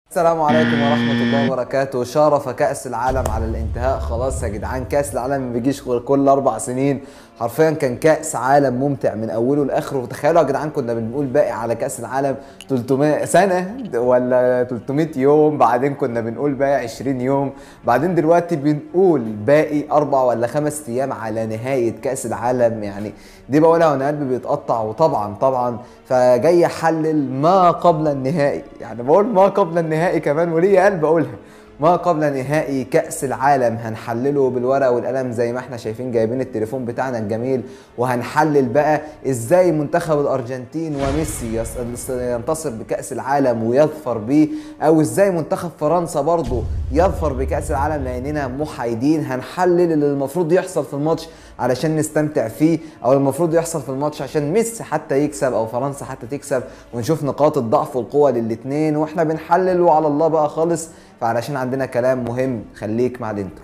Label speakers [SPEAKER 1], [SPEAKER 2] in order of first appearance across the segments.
[SPEAKER 1] السلام عليكم ورحمة الله وبركاته شارف كأس العالم على الانتهاء خلاص يا جدعان كأس العالم ما بيجيش غير كل أربع سنين حرفيا كان كأس عالم ممتع من أوله لآخره وتخيلوا يا جدعان كنا بنقول باقي على كأس العالم 300 سنة ولا 300 يوم بعدين كنا بنقول باقي 20 يوم بعدين دلوقتي بنقول باقي أربع ولا خمس أيام على نهاية كأس العالم يعني دي بقولها وأنا قلبي بيتقطع وطبعا طبعا فجاي أحلل ما قبل النهائي يعني بقول ما قبل النهائي كمان وليه قلب أقولها ما قبل نهائي كأس العالم هنحلله بالورقة والقلم زي ما احنا شايفين جايبين التليفون بتاعنا الجميل وهنحلل بقى ازاي منتخب الأرجنتين وميسي يص- ينتصر بكأس العالم ويظفر بيه او ازاي منتخب فرنسا برضه يظفر بكأس العالم لأننا محايدين هنحلل اللي المفروض يحصل في الماتش علشان نستمتع فيه او المفروض يحصل في الماتش عشان ميسي حتى يكسب او فرنسا حتى تكسب ونشوف نقاط الضعف والقوة للاتنين واحنا بنحلل وعلى الله بقى خالص فعلشان عندنا كلام مهم خليك مع الانترو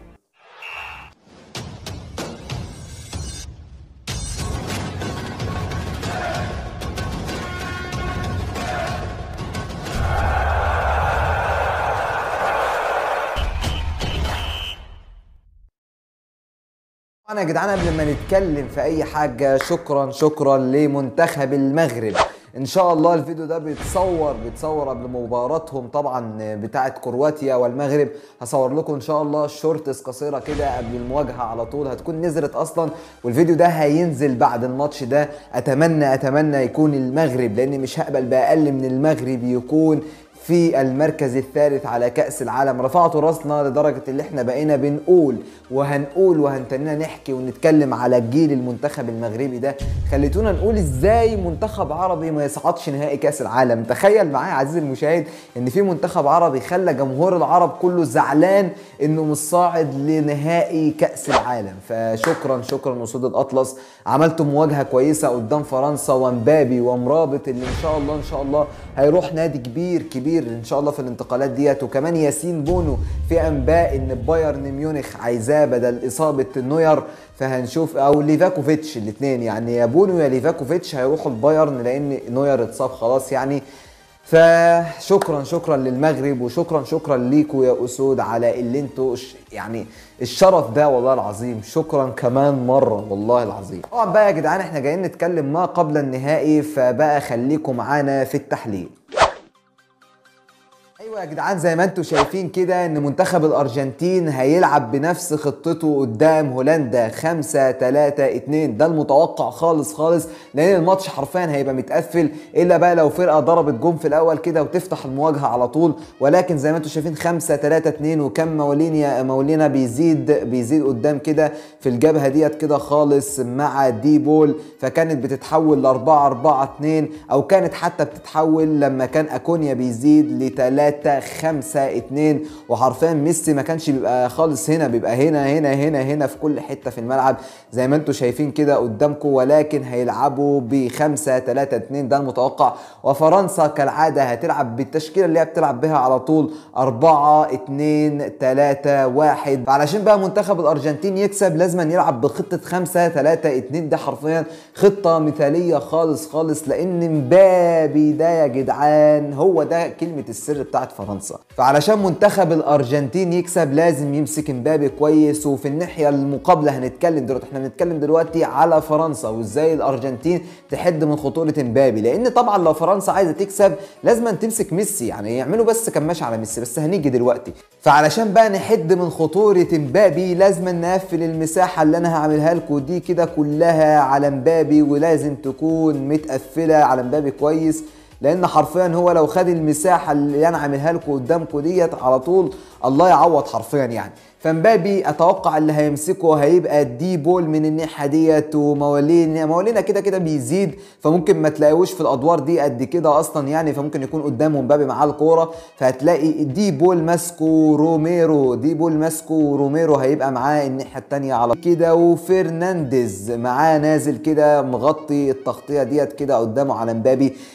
[SPEAKER 1] طبعا يا جدعان قبل ما نتكلم في اي حاجه شكرا شكرا لمنتخب المغرب ان شاء الله الفيديو ده بيتصور بيتصور قبل مباراتهم طبعا بتاعه كرواتيا والمغرب هصور لكم ان شاء الله شورتس قصيره كده قبل المواجهه على طول هتكون نزلت اصلا والفيديو ده هينزل بعد الماتش ده اتمنى اتمنى يكون المغرب لاني مش هقبل باقل من المغرب يكون في المركز الثالث على كأس العالم رفعتوا راسنا لدرجة اللي احنا بقينا بنقول وهنقول وهنتنينا نحكي ونتكلم على الجيل المنتخب المغربي ده خليتونا نقول ازاي منتخب عربي ما يصعدش نهائي كأس العالم تخيل معايا عزيزي المشاهد ان في منتخب عربي خلى جمهور العرب كله زعلان انه مش صاعد لنهائي كأس العالم فشكرا شكرا اسود الاطلس عملتوا مواجهة كويسة قدام فرنسا ومبابي ومرابط اللي ان شاء الله ان شاء الله هيروح نادي كبير كبير ان شاء الله في الانتقالات ديت وكمان ياسين بونو في انباء ان بايرن ميونخ عايزاه بدل اصابه نوير فهنشوف او ليفاكوفيتش الاثنين يعني يا بونو يا ليفاكوفيتش هيروحوا البايرن لان نوير اتصاب خلاص يعني فشكرا شكرا للمغرب وشكرا شكرا ليكوا يا اسود على اللي انتوا ش- يعني الشرف ده والله العظيم شكرا كمان مره والله العظيم طبعا بقى يا جدعان احنا جايين نتكلم ما قبل النهائي فبقى خليكم معانا في التحليل ايوه يا جدعان زي ما انتم شايفين كده ان منتخب الارجنتين هيلعب بنفس خطته قدام هولندا 5 3 2 ده المتوقع خالص خالص لان الماتش حرفيا هيبقى متقفل الا بقى لو فرقه ضربت جون في الاول كده وتفتح المواجهه على طول ولكن زي ما انتم شايفين 5 3 2 وكم مولينا مولينا بيزيد بيزيد قدام كده في الجبهه ديت كده خالص مع دي بول فكانت بتتحول ل 4 4 2 او كانت حتى بتتحول لما كان اكونيا بيزيد ل 3 5 2 وحرفيا ميسي ما كانش بيبقى خالص هنا بيبقى هنا هنا هنا هنا في كل حته في الملعب زي ما انتم شايفين كده قدامكم ولكن هيلعبوا ب 5 3 2 ده المتوقع وفرنسا كالعاده هتلعب بالتشكيله اللي هي بتلعب بها على طول 4 2 3 1 علشان بقى منتخب الارجنتين يكسب لازم يلعب بخطه 5 3 2 ده حرفيا خطه مثاليه خالص خالص لان مبابي ده يا جدعان هو ده كلمه السر بتاعت فرنسا فعلشان منتخب الارجنتين يكسب لازم يمسك مبابي كويس وفي الناحيه المقابله هنتكلم دلوقتي احنا بنتكلم دلوقتي على فرنسا وازاي الارجنتين تحد من خطوره مبابي لان طبعا لو فرنسا عايزه تكسب لازم تمسك ميسي يعني يعملوا بس كماش على ميسي بس هنيجي دلوقتي فعلشان بقى نحد من خطوره مبابي لازم نقفل المساحه اللي انا هعملها لكم دي كده كلها على مبابي ولازم تكون متقفله على مبابي كويس لان حرفيا هو لو خد المساحه اللي انا عاملها لكم قدامكم ديت على طول الله يعوض حرفيا يعني فمبابي اتوقع اللي هيمسكه هيبقى دي بول من الناحيه ديت وموالين مولينا كده كده بيزيد فممكن ما تلاقيهوش في الادوار دي قد كده اصلا يعني فممكن يكون قدامه مبابي معاه الكوره فهتلاقي دي بول ماسكه روميرو دي بول ماسكه روميرو هيبقى معاه الناحيه الثانيه على كده وفرنانديز معاه نازل كده مغطي التغطيه ديت كده قدامه على مبابي فيبقى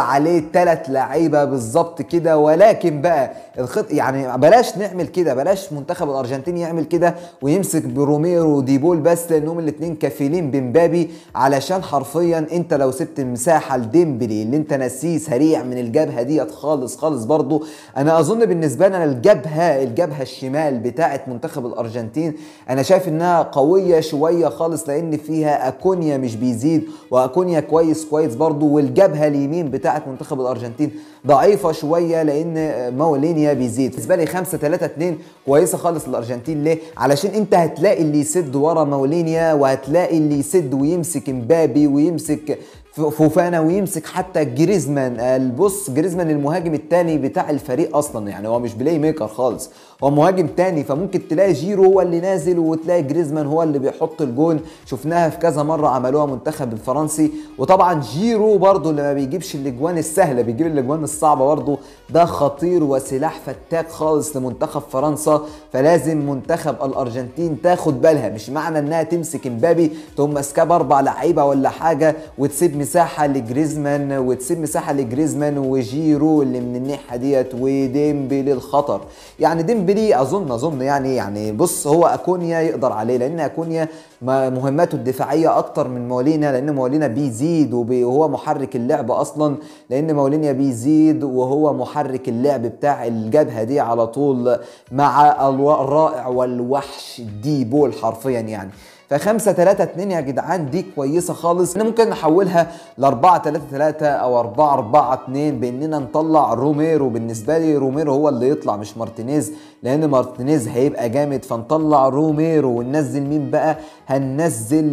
[SPEAKER 1] عليه ثلاث لعيبه بالظبط كده ولكن بقى الخط يعني بلاش نعمل كده بلاش منتخب الارجنتين يعمل كده ويمسك بروميرو وديبول بس لانهم الاثنين كفيلين بمبابي علشان حرفيا انت لو سبت مساحه لديمبلي اللي انت ناسيه سريع من الجبهه ديت خالص خالص برضو انا اظن بالنسبه لنا الجبهه الجبهه الشمال بتاعه منتخب الارجنتين انا شايف انها قويه شويه خالص لان فيها اكونيا مش بيزيد واكونيا كويس كويس برضو والجبهه اليمين بتاعه منتخب الارجنتين ضعيفه شويه لان مولينيا بيزيد بالنسبه لي 5 3 2 كويسه خالص للارجنتين ليه علشان انت هتلاقي اللي يسد ورا مولينيا وهتلاقي اللي يسد ويمسك مبابي ويمسك فوفانا ويمسك حتى جريزمان بص جريزمان المهاجم الثاني بتاع الفريق اصلا يعني هو مش بلاي ميكر خالص هو مهاجم تاني فممكن تلاقي جيرو هو اللي نازل وتلاقي جريزمان هو اللي بيحط الجون شفناها في كذا مره عملوها منتخب الفرنسي وطبعا جيرو برضو اللي ما بيجيبش الاجوان السهله بيجيب الاجوان الصعبه برضو ده خطير وسلاح فتاك خالص لمنتخب فرنسا فلازم منتخب الارجنتين تاخد بالها مش معنى انها تمسك امبابي تقوم ماسكاه باربع لعيبه ولا حاجه وتسيب مساحه لجريزمان وتسيب مساحه لجريزمان وجيرو اللي من الناحيه ديت وديمبلي الخطر يعني ديمبلي اظن اظن يعني يعني بص هو اكونيا يقدر عليه لان اكونيا مهماته الدفاعيه اكتر من مولينا لان مولينا بيزيد وهو محرك اللعب اصلا لان مولينا بيزيد وهو محرك اللعب بتاع الجبهه دي على طول مع الرائع والوحش دي بول حرفيا يعني فخمسة تلاتة اتنين يا جدعان دي كويسة خالص انا ممكن نحولها لأربعة تلاتة تلاتة أو أربعة أربعة اتنين بإننا نطلع روميرو بالنسبة لي روميرو هو اللي يطلع مش مارتينيز لأن مارتينيز هيبقى جامد فنطلع روميرو وننزل مين بقى؟ هننزل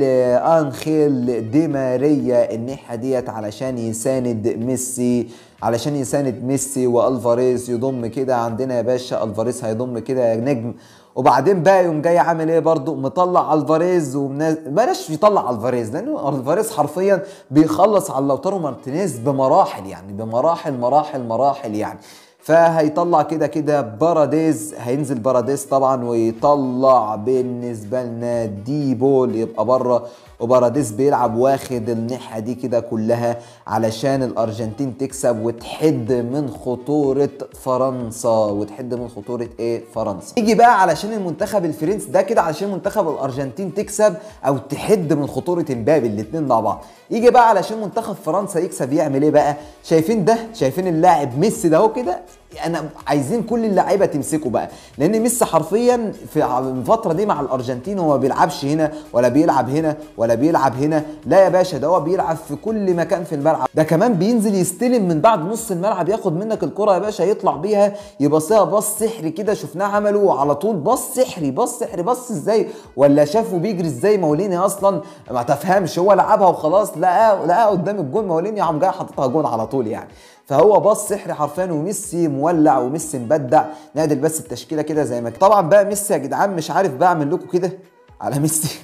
[SPEAKER 1] أنخيل دي ماريا الناحية ديت علشان يساند ميسي علشان يساند ميسي والفاريز يضم كده عندنا يا باشا الفاريز هيضم كده يا نجم وبعدين بقى يوم جاي عامل ايه برضو مطلع الفاريز ومناز... بلاش يطلع الفاريز لانه الفاريز حرفيا بيخلص على لوتارو مارتينيز بمراحل يعني بمراحل مراحل مراحل يعني فهيطلع كده كده باراديز هينزل باراديز طبعا ويطلع بالنسبه لنا دي بول يبقى بره وباراديس بيلعب واخد الناحيه دي كده كلها علشان الارجنتين تكسب وتحد من خطوره فرنسا وتحد من خطوره ايه فرنسا يجي بقى علشان المنتخب الفرنسي ده كده علشان منتخب الارجنتين تكسب او تحد من خطوره امبابي الاثنين مع بعض يجي بقى علشان منتخب فرنسا يكسب يعمل ايه بقى شايفين ده شايفين اللاعب ميسي ده اهو كده انا عايزين كل اللعيبه تمسكه بقى لان ميسي حرفيا في الفتره دي مع الارجنتين هو ما بيلعبش هنا ولا بيلعب هنا ولا بيلعب هنا لا يا باشا ده هو بيلعب في كل مكان في الملعب ده كمان بينزل يستلم من بعد نص الملعب ياخد منك الكره يا باشا يطلع بيها يبصيها باص سحري كده شفناه عمله على طول باص سحري باص سحري باص ازاي ولا شافه بيجري ازاي موليني اصلا ما تفهمش هو لعبها وخلاص لقاه لقاه قدام الجون موليني قام جاي حاططها جون على طول يعني فهو باص سحري حرفيا وميسي مولع وميسي مبدع نعدل بس التشكيله كده زي ما طبعا بقى ميسي يا جدعان مش عارف بقى اعمل لكم كده على ميسي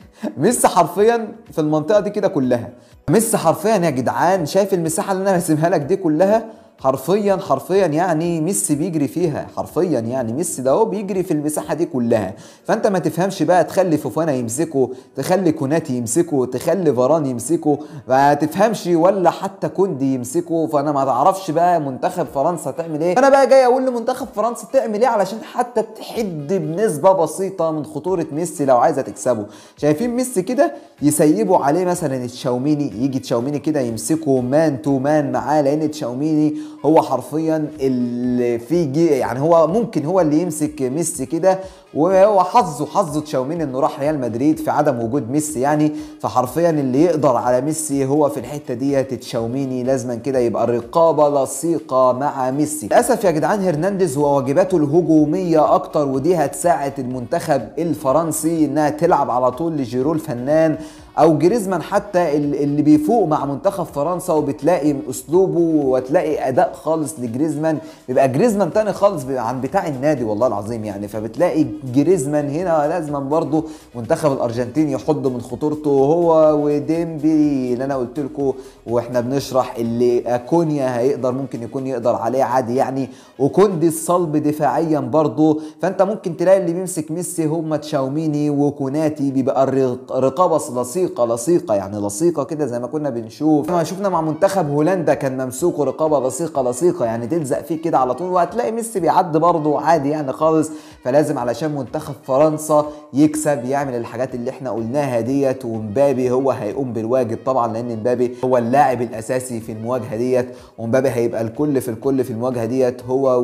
[SPEAKER 1] ميسي حرفيا في المنطقه دي كده كلها ميسي حرفيا يا جدعان شايف المساحه اللي انا راسمها لك دي كلها حرفيا حرفيا يعني ميسي بيجري فيها حرفيا يعني ميسي ده هو بيجري في المساحه دي كلها فانت ما تفهمش بقى تخلي فوفانا يمسكه تخلي كوناتي يمسكه تخلي فاران يمسكه ما تفهمش ولا حتى كوندي يمسكه فانا ما تعرفش بقى منتخب فرنسا تعمل ايه انا بقى جاي اقول لمنتخب فرنسا تعمل ايه علشان حتى تحد بنسبه بسيطه من خطوره ميسي لو عايزه تكسبه شايفين ميسي كده يسيبوا عليه مثلا تشاوميني يجي تشاوميني كده يمسكه مان تو مان معاه لان تشاوميني هو حرفيا اللي في جي يعني هو ممكن هو اللي يمسك ميسي كده وهو حظه حظه تشاوميني انه راح ريال مدريد في عدم وجود ميسي يعني فحرفيا اللي يقدر على ميسي هو في الحته ديت تشاوميني لازما كده يبقى الرقابه لصيقه مع ميسي للاسف يا جدعان هرنانديز وواجباته الهجوميه اكتر ودي هتساعد المنتخب الفرنسي انها تلعب على طول لجيرو الفنان او جريزمان حتى اللي بيفوق مع منتخب فرنسا وبتلاقي اسلوبه وتلاقي اداء خالص لجريزمان بيبقى جريزمان تاني خالص عن بتاع النادي والله العظيم يعني فبتلاقي جريزمان هنا لازما برضه منتخب الارجنتين يحد من خطورته هو وديمبلي اللي انا قلت لكم واحنا بنشرح اللي اكونيا هيقدر ممكن يكون يقدر عليه عادي يعني وكوندي الصلب دفاعيا برضه فانت ممكن تلاقي اللي بيمسك ميسي هم تشاوميني وكوناتي بيبقى الرقابه لصيقه لصيقه لصيقه يعني لصيقه كده زي ما كنا بنشوف ما شفنا مع منتخب هولندا كان ممسوك رقابه لصيقه لصيقه يعني تلزق فيه كده على طول وهتلاقي ميسي بيعدي برضه عادي يعني خالص فلازم علشان منتخب فرنسا يكسب يعمل الحاجات اللي احنا قلناها ديت ومبابي هو هيقوم بالواجب طبعا لان مبابي هو اللاعب الاساسي في المواجهه ديت ومبابي هيبقى الكل في الكل في المواجهه ديت هو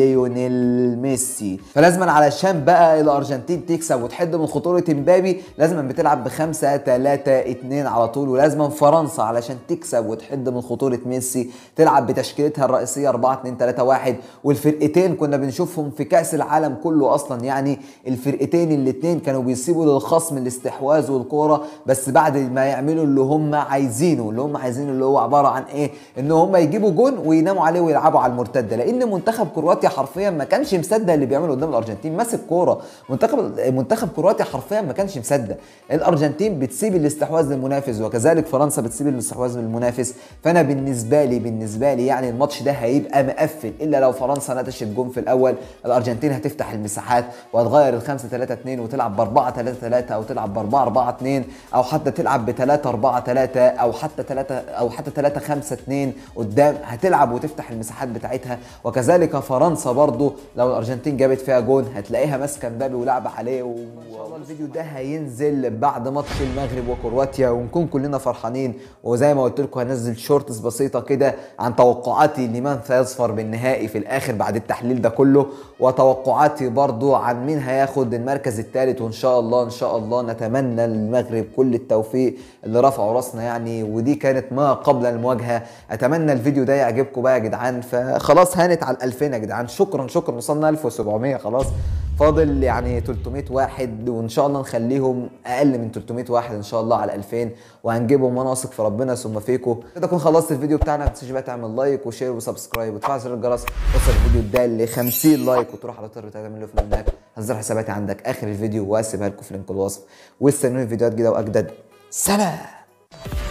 [SPEAKER 1] وليونيل ميسي فلازما علشان بقى الارجنتين تكسب وتحد من خطوره مبابي لازما بتلعب بخمسة 3 2 على طول ولازما فرنسا علشان تكسب وتحد من خطوره ميسي تلعب بتشكيلتها الرئيسيه 4 2 3 1 والفرقتين كنا بنشوفهم في كاس العالم كله اصلا يعني الفرقتين الاثنين كانوا بيسيبوا للخصم الاستحواذ والكوره بس بعد ما يعملوا اللي هم عايزينه اللي هم عايزينه اللي هو عباره عن ايه ان هم يجيبوا جون ويناموا عليه ويلعبوا على المرتده لان منتخب كرواتيا حرفيا ما كانش مصدق اللي بيعمله قدام الارجنتين ماسك كوره منتخب منتخب كرواتيا حرفيا ما كانش مصدق الارجنتين بتسيب الاستحواذ للمنافس وكذلك فرنسا بتسيب الاستحواذ للمنافس فانا بالنسبه لي بالنسبه لي يعني الماتش ده هيبقى مقفل الا لو فرنسا نتشت جون في الاول الارجنتين هتفتح المساحات وهتغير ال 5 3 2 وتلعب ب 4 3 3 او تلعب ب 4 4 2 او حتى تلعب ب 3 4 3 او حتى 3 او حتى 3 5 2 قدام هتلعب وتفتح المساحات بتاعتها وكذلك فرنسا برضو لو الارجنتين جابت فيها جون هتلاقيها ماسكه مبابي ولعبه عليه و... الفيديو ده هينزل بعد ماتش المغرب وكرواتيا ونكون كلنا فرحانين وزي ما قلت لكم هنزل شورتس بسيطه كده عن توقعاتي لمن سيظفر بالنهائي في الاخر بعد التحليل ده كله وتوقعاتي برضو عن مين هياخد المركز الثالث وان شاء الله ان شاء الله نتمنى للمغرب كل التوفيق اللي رفعوا راسنا يعني ودي كانت ما قبل المواجهه اتمنى الفيديو ده يعجبكم بقى يا جدعان فخلاص هانت على ال 2000 يا جدعان شكرا شكرا وصلنا 1700 خلاص فاضل يعني 300 واحد وان شاء الله نخليهم اقل من 300 واحد ان شاء الله على 2000 وهنجيبهم وانا واثق في ربنا ثم فيكم كده اكون خلصت الفيديو بتاعنا ما تنساش بقى تعمل لايك وشير وسبسكرايب وتفعل زر الجرس توصل الفيديو ده ل 50 لايك وتروح على تويتر تعمل له فولو هناك هنزل حساباتي عندك اخر الفيديو واسيبها لكم في لينك الوصف واستنوني فيديوهات جديده واجدد سلام